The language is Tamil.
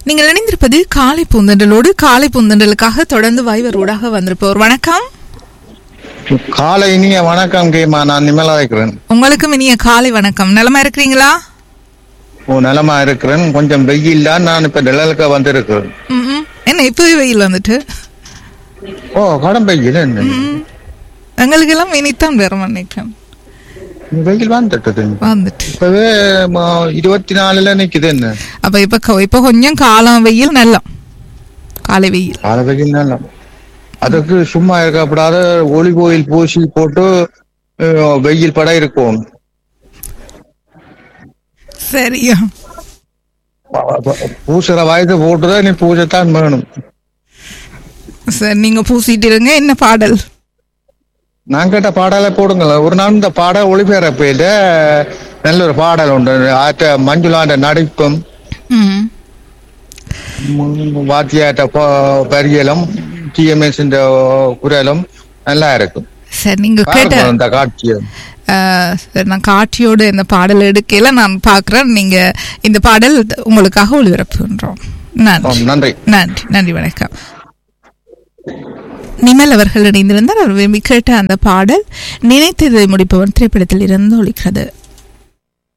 நீங்கள் இணைந்திருப்பது காலை பூந்தண்டலோடு காலை பூந்தண்டலுக்காக தொடர்ந்து வாய்வரோடாக வந்திருப்பவர் வணக்கம் காலை இனிய வணக்கம் கேமா நான் நிமலா இருக்கிறேன் உங்களுக்கும் இனிய காலை வணக்கம் நலமா இருக்கிறீங்களா ஓ நலமா இருக்கிறேன் கொஞ்சம் வெயில் தான் நான் இப்ப நிழலுக்கு வந்திருக்கிறேன் ம்ம். என்ன இப்பவே வெயில் வந்துட்டு ஓ கடம் வெயில் என்ன எங்களுக்கு எல்லாம் இனித்தான் வேற நினைக்கிறேன் வெயில் வந்துட்டது வந்துட்டு இப்பவே ம, இருபத்தி நாலுல நிக்குது என்ன அப்ப இப்ப கொ- இப்ப கொஞ்சம் காலம் வெயில் நல்லா காலை வெயில் கால வெயில் நல்லா அதுக்கு சும்மா இருக்கக்கூடாது ஒளி கோயில் பூசி போட்டு அஹ், வெயில் படம் இருக்கும் சரியா பூசுற வயது போட்டுதான் நீ பூஜைத்தான் வேணும் சரி நீங்க பூசிட்டு இருங்க என்ன பாடல் நான் கேட்ட பாடலை போடுங்களேன் ஒரு நாள் இந்த பாடல் ஒளிபெறப்பையில நல்ல ஒரு பாடல் உண்டு ஆற்ற மஞ்சுளாண்ட நடிப்பும் ம். ம், வாத்தியாட்ட ப- பரியலும் டிஎம்எஸ் குரலும் நல்லா இருக்கும் சரி நீங்க கேட்ட பாருங்க இந்த காட்சியை ஆஹ், சரி, நான் காட்சியோடு இந்த பாடல் எடுக்கையில நான் பார்க்கிறேன் நீங்க இந்த பாடல் உங்களுக்காக ஒளிபரப்புகின்றோம் நன்றி ஆம், நன்றி நன்றி நன்றி வணக்கம் நிமல் அவர்கள் இணைந்திருந்தார் அவர் விரும்பி கேட்ட அந்த பாடல் நினைத்ததை முடிப்பவன் திரைப்படத்தில் இருந்து ஒழிக்கிறது